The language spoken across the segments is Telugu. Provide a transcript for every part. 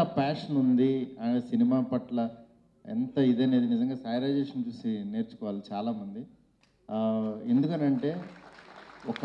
ప్యాషన్ ఉంది ఆ సినిమా పట్ల ఎంత ఇదనేది నిజంగా సాయిరైజేషన్ చూసి నేర్చుకోవాలి చాలామంది ఆ, ఎందుకనంటే ఒక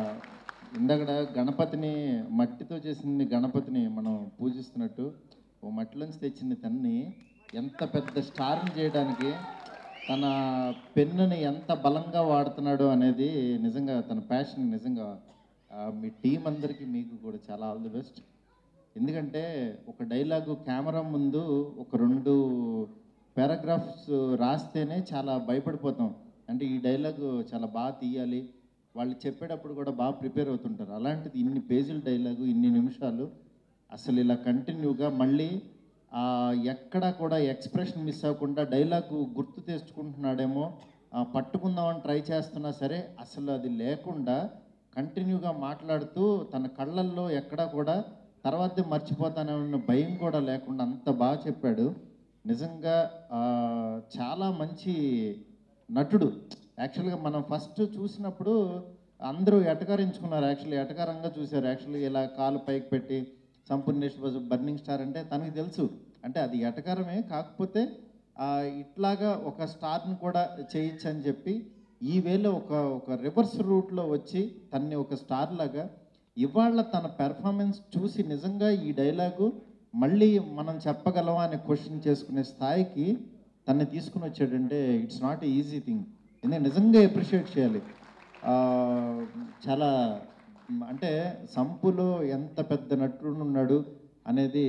ఇందాక గణపతిని మట్టితో చేసిన గణపతిని మనం పూజిస్తున్నట్టు ఓ మట్టిలోంచి తెచ్చిన తన్ని ఎంత పెద్ద స్టార్ని చేయడానికి తన పెన్నుని ఎంత బలంగా వాడుతున్నాడో అనేది నిజంగా తన ప్యాషన్ నిజంగా ఆ, మీ టీం అందరికీ మీకు కూడా చాలా ఆల్ ది బెస్ట్ ఎందుకంటే ఒక డైలాగు కెమెరా ముందు ఒక రెండు పారాగ్రాఫ్స్ రాస్తేనే చాలా భయపడిపోతాం అంటే ఈ డైలాగు చాలా బాగా తీయాలి వాళ్ళు చెప్పేటప్పుడు కూడా బాగా ప్రిపేర్ అవుతుంటారు అలాంటిది ఇన్ని పేజీల డైలాగు ఇన్ని నిమిషాలు అసలు ఇలా కంటిన్యూగా మళ్ళీ ఆ, ఎక్కడా కూడా ఎక్స్ప్రెషన్ మిస్ అవ్వకుండా డైలాగు గుర్తు తెచ్చుకుంటున్నాడేమో ఆ, పట్టుకుందామని ట్రై చేస్తున్నా సరే అసలు అది లేకుండా కంటిన్యూగా మాట్లాడుతూ తన కళ్ళల్లో ఎక్కడా కూడా తర్వాత మర్చిపోతానన్న భయం కూడా లేకుండా అంత బాగా చెప్పాడు నిజంగా ఆ, చాలా మంచి నటుడు యాక్చువల్గా మనం ఫస్ట్ చూసినప్పుడు అందరూ ఎటకారించుకున్నారు యాక్చువల్లీ ఎటకారంగా చూశారు యాక్చువల్లీ ఇలా కాలు పైకి పెట్టి సంపూర్ణేష్ బస్ బర్నింగ్ స్టార్ అంటే తనకి తెలుసు అంటే అది ఎటకారమే కాకపోతే ఆ, ఇట్లాగా ఒక స్టార్ని కూడా చేయొచ్చు అని చెప్పి ఈ వేలో ఒక ఒక రివర్స్ రూట్లో వచ్చి తన్ని ఒక స్టార్ లాగా ఇవాళ తన పెర్ఫార్మెన్స్ చూసి నిజంగా ఈ డైలాగు మళ్ళీ మనం చెప్పగలమా అనే క్వశ్చన్ చేసుకునే స్థాయికి తన్ని తీసుకుని వచ్చాడంటే ఇట్స్ నాట్ ఈజీ థింగ్ ఎందుకంటే నిజంగా అప్రిషియేట్ చేయాలి ఆ, చాలా మ్, అంటే సంపులో ఎంత పెద్ద నటుడు ఉన్నాడు అనేది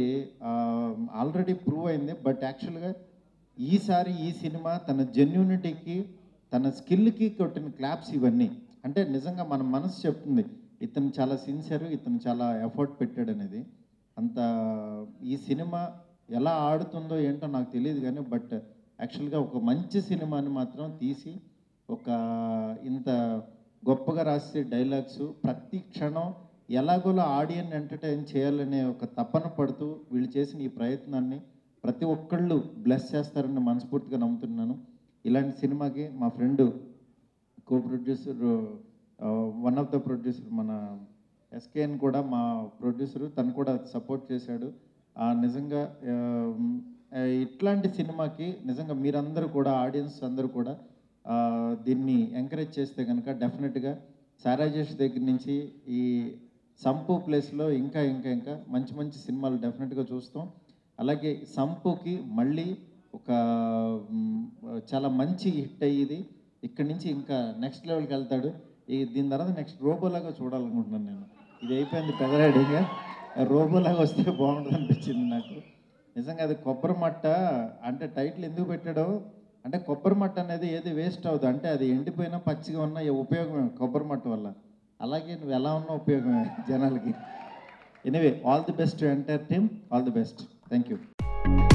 ఆల్రెడీ ప్రూవ్ అయింది బట్ యాక్చువల్గా ఈసారి ఈ సినిమా తన జెన్యూనిటీకి తన స్కిల్కి కొట్టిన క్లాప్స్ ఇవన్నీ అంటే నిజంగా మన మనసు చెప్తుంది ఇతను చాలా సిన్సియర్ ఇతను చాలా ఎఫర్ట్ పెట్టాడు అనేది అంత ఈ సినిమా ఎలా ఆడుతుందో ఏంటో నాకు తెలియదు కానీ బట్ యాక్చువల్గా ఒక మంచి సినిమాని మాత్రం తీసి ఒక ఇంత గొప్పగా రాసే డైలాగ్స్ ప్రతి క్షణం ఎలాగోలా ఆడియన్ ఎంటర్టైన్ చేయాలనే ఒక తపన పడుతూ వీళ్ళు చేసిన ఈ ప్రయత్నాన్ని ప్రతి ఒక్కళ్ళు బ్లెస్ చేస్తారని మనస్ఫూర్తిగా నమ్ముతున్నాను ఇలాంటి సినిమాకి మా friend co producer one of the producer మన ఎస్కేఎన్ కూడా మా ప్రొడ్యూసరు తను కూడా సపోర్ట్ చేశాడు ఆ, నిజంగా ఆ, ఆ, ఇట్లాంటి సినిమాకి నిజంగా మీరందరూ కూడా ఆడియన్స్ అందరూ కూడా ఆ, దీన్ని ఎంకరేజ్ చేస్తే కనుక డెఫినెట్గా సారాజేష్ దగ్గర నుంచి ఈ సంపు ప్లేస్లో ఇంకా ఇంకా ఇంకా మంచి మంచి సినిమాలు డెఫినెట్గా చూస్తాం అలాగే సంపుకి మళ్ళీ ఒక మ్, చాలా మంచి హిట్ అయ్యేది ఇక్కడి నుంచి ఇంకా నెక్స్ట్ లెవెల్కి వెళ్తాడు ఈ దీని తర్వాత నెక్స్ట్ రోబోలాగా చూడాలనుకుంటున్నాను నేను ఇది అయిపోయింది పెదరాడిగా రోబోలాగా వస్తే బాగుంటుంది అనిపించింది నాకు నిజంగా అది కొబ్బరి మట్ట అంటే టైటిల్ ఎందుకు పెట్టాడో అంటే కొబ్బరి మట్ట అనేది ఏది వేస్ట్ అవ్వదు అంటే అది ఎండిపోయినా పచ్చిగా ఉన్నా ఏ ఉపయోగమే కొబ్బరి మట్ట వల్ల అలాగే నువ్వు ఎలా ఉన్నా ఉపయోగమే జనాలకి anyway all the best entire team all the best thank you